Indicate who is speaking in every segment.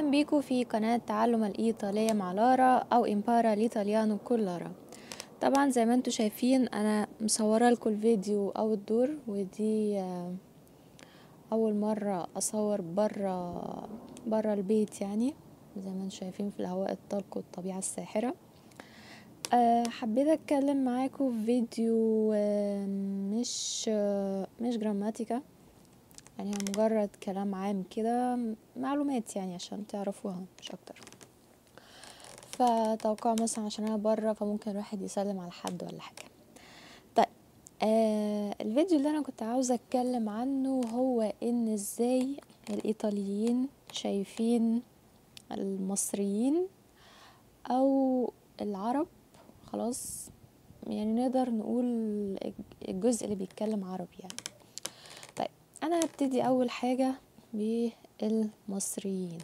Speaker 1: اهلا بيكم في قناة تعلم الايطالية مع لارا او امبارا ليطاليانو كل لارا طبعا زي ما انتم شايفين انا مصورة لكم الفيديو او الدور ودي آه، اول مرة اصور برا برا البيت يعني زي ما انتم شايفين في الهواء الطلق والطبيعة الساحرة أه حبيت اتكلم معاكم في فيديو آه، مش آه، مش جراماتيكا يعني هو مجرد كلام عام كده معلومات يعني عشان تعرفوها مش اكتر فتوقع مثلا عشان انا بره فممكن الواحد يسلم على حد ولا حاجه طيب آه الفيديو اللي انا كنت عاوزه اتكلم عنه هو ان ازاي الايطاليين شايفين المصريين او العرب خلاص يعني نقدر نقول الجزء اللي بيتكلم عربي يعني طيب انا هبتدي اول حاجه بالمصريين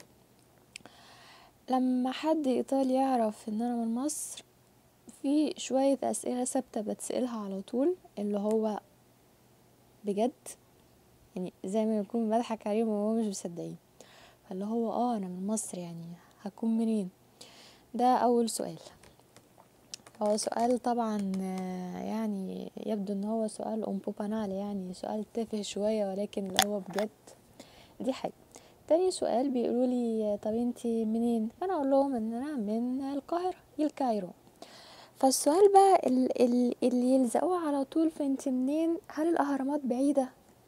Speaker 1: لما حد ايطالي يعرف ان انا من مصر في شويه اسئله ثابته بتسالها على طول اللي هو بجد يعني زي ما يكون بضحك عليهم وهو مش مصدقين فاللي هو اه انا من مصر يعني هكون منين ده اول سؤال هو سؤال طبعا آه، يعني يبدو ان هو سؤال ام بانال يعني سؤال تافه شوية ولكن اللي هو بجد دي حاجة تاني سؤال بيقولوا لي طب انتي منين فانا اقول لهم ان انا من القاهرة الكايرو فالسؤال بقى ال- ال- اللي يلزقوه على طول في انت منين هل الاهرامات بعيدة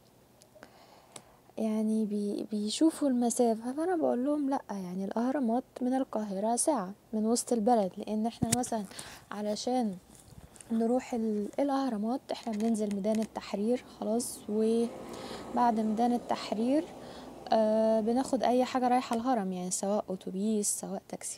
Speaker 1: يعني بي بيشوفوا المسافة فأنا بقول لهم لأ يعني الأهرامات من القاهرة ساعة من وسط البلد لأن احنا مثلا علشان نروح ال- الأهرامات احنا بننزل ميدان التحرير خلاص وبعد ميدان التحرير آه بناخد أي حاجة رايحة الهرم يعني سواء أتوبيس سواء تاكسي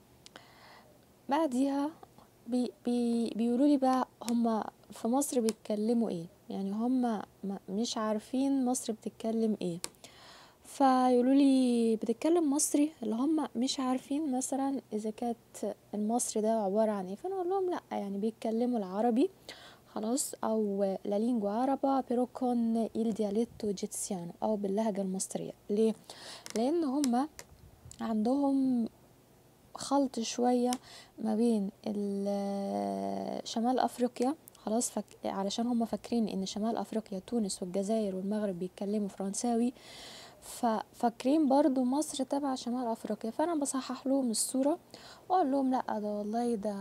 Speaker 1: بعديها بي بي بيقولوا لي بقى هما في مصر بيتكلموا ايه يعني هما ما- مش عارفين مصر بتتكلم ايه فيقولوا لي بتتكلم مصري اللي هم مش عارفين مثلا اذا كانت المصري ده عبارة عن ايه فانا اقول لهم لا يعني بيتكلموا العربي خلاص او لا لينجوا عربا بيرو كون il dialetto egiziano او باللهجة المصرية ليه لان هم عندهم خلط شوية ما بين ال- شمال أفريقيا خلاص فك... علشان هم فاكرين ان شمال افريقيا تونس والجزائر والمغرب بيتكلموا فرنساوي ففاكرين برضو مصر تبع شمال افريقيا فانا بصحح لهم الصورة واقول لهم لا ده والله ده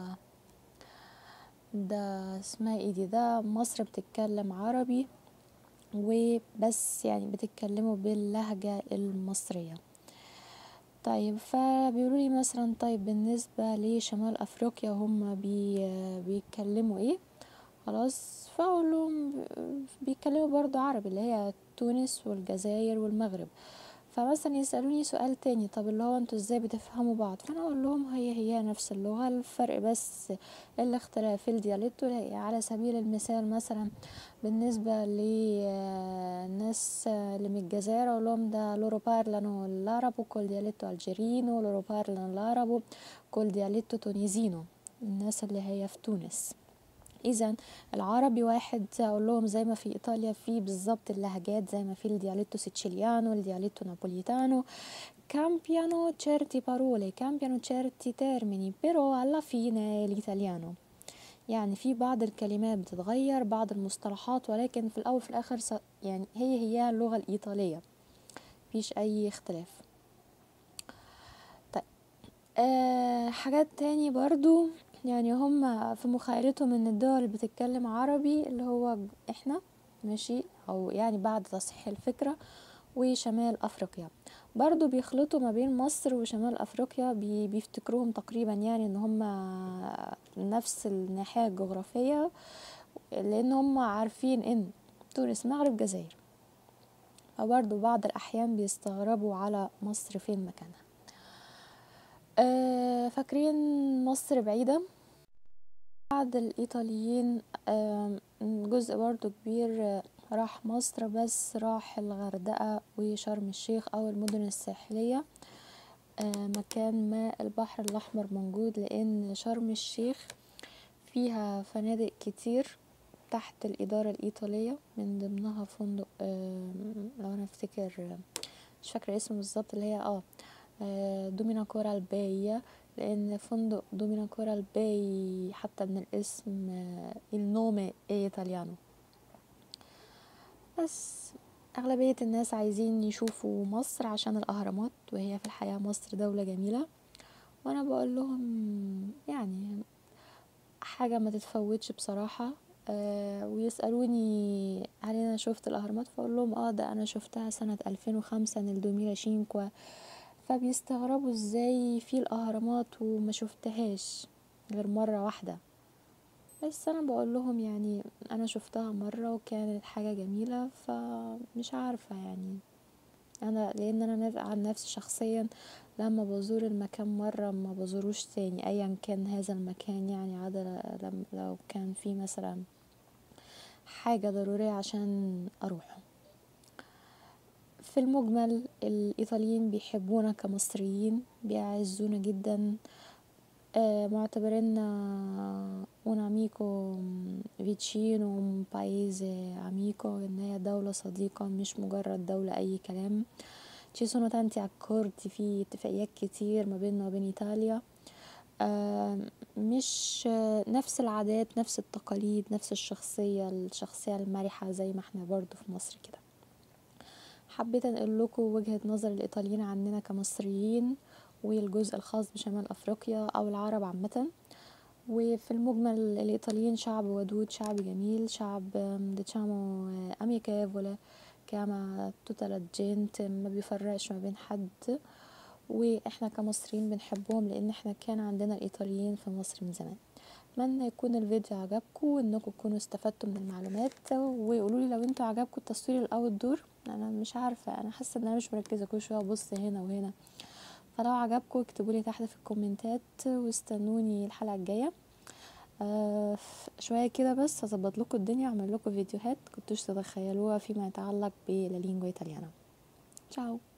Speaker 1: ده اسمها ايه دي ده مصر بتتكلم عربي وبس يعني بتتكلموا باللهجة المصرية طيب فبيقولوا لي مثلا طيب بالنسبة لشمال افريقيا هم بي بيتكلموا ايه خلاص فاقول لهم بيتكلموا برضو عربي اللي هي تونس والجزائر والمغرب فمثلا يسألوني سؤال تاني طب اللي هو انتوا ازاي بتفهموا بعض فانا اقول لهم هي هي نفس اللغة الفرق بس الاختلاف في الديالكتو على سبيل المثال مثلا بالنسبة للناس اللي من الجزائر اقول لهم ده لورو بارلانو الارابو كل ديالكتو الجيرينو لورو بارلانو الارابو كل ديالكتو تونيزينو الناس اللي هي في تونس اذا العربي واحد اقول لهم زي ما في ايطاليا في بالظبط اللهجات زي ما في الدياليتو سيتشيليانو الدياليتو نابوليتانو cambiano certi parole cambiano certi termini però alla fine l'italiano يعني في بعض الكلمات بتتغير بعض المصطلحات ولكن في الاول في الاخر س- يعني هي هي اللغة الايطالية مفيش اي اختلاف طيب آه حاجات تاني برضو يعني هم في مخيلتهم ان الدول اللي بتتكلم عربي اللي هو احنا ماشي او يعني بعد تصحيح الفكرة وشمال افريقيا برضو بيخلطوا ما بين مصر وشمال افريقيا بي بيفتكروهم تقريبا يعني ان هم نفس الناحية الجغرافية لان هم عارفين ان تونس مغرب جزائر فبرضو بعض الاحيان بيستغربوا على مصر فين مكانها آه، فاكرين مصر بعيدة بعض الإيطاليين آم، جزء برضو كبير آه، راح مصر بس راح الغردقة وشرم الشيخ أو المدن الساحلية آه، مكان ما البحر الأحمر موجود لأن شرم الشيخ فيها فنادق كتير تحت الإدارة الإيطالية من ضمنها فندق آم، لو أنا أفتكر آه، مش فاكرة اسمه بالظبط اللي هي اه آه، دومينا كورال باي لان فندق دومينا كورال باي حتى من الاسم آه، النوم ايطاليانو بس أغلبية الناس عايزين يشوفوا مصر عشان الأهرامات وهي في الحقيقة مصر دولة جميلة وأنا بقول لهم يعني حاجة ما تتفوتش بصراحة أه ويسألوني هل أنا شفت الأهرامات فأقول لهم اه ده أنا شفتها سنة ألفين وخمسة نيل دوميرا شينكوا فبيستغربوا ازاي في الأهرامات وما شفتهاش غير مرة واحدة بس انا بقول لهم يعني انا شفتها مره وكانت حاجه جميله فمش عارفه يعني انا لان انا نف- عن نفسي شخصيا لما بزور المكان مره ما بزوروش تاني ايا كان هذا المكان يعني عدا لم- لو كان في مثلا حاجه ضروريه عشان اروحه في المجمل الايطاليين بيحبونا كمصريين بيعزونا جدا آه، معتبريننا un amico vicino un paese amico ان هي دولة صديقة مش مجرد دولة اي كلام ci sono tanti accordi في اتفاقيات كتير ما بيننا وبين ايطاليا آه، مش آه، نفس العادات نفس التقاليد نفس الشخصية الشخصية المرحة زي ما احنا برضو في مصر كده حبيت انقل لكم وجهة نظر الايطاليين عننا كمصريين والجزء الخاص بشمال افريقيا او العرب عامة وفي المجمل الايطاليين شعب ودود شعب جميل شعب آم، diciamo amichevole كما tutta la gente ما بيفرقش ما بين حد واحنا كمصريين بنحبهم لان احنا كان عندنا الايطاليين في مصر من زمان اتمنى يكون الفيديو عجبكم وانكم تكونوا استفدتوا من المعلومات وقولوا لي لو انتوا عجبكم التصوير الاوت دور انا مش عارفه انا حاسه ان انا مش مركزه كل شويه ابص هنا وهنا فلو عجبكم اكتبوا لي تحت في الكومنتات واستنوني الحلقه الجايه آه شويه كده بس هظبط لكم الدنيا واعمل لكم فيديوهات كنتوش تتخيلوها فيما يتعلق بلا لينجوا ايطاليانا تشاو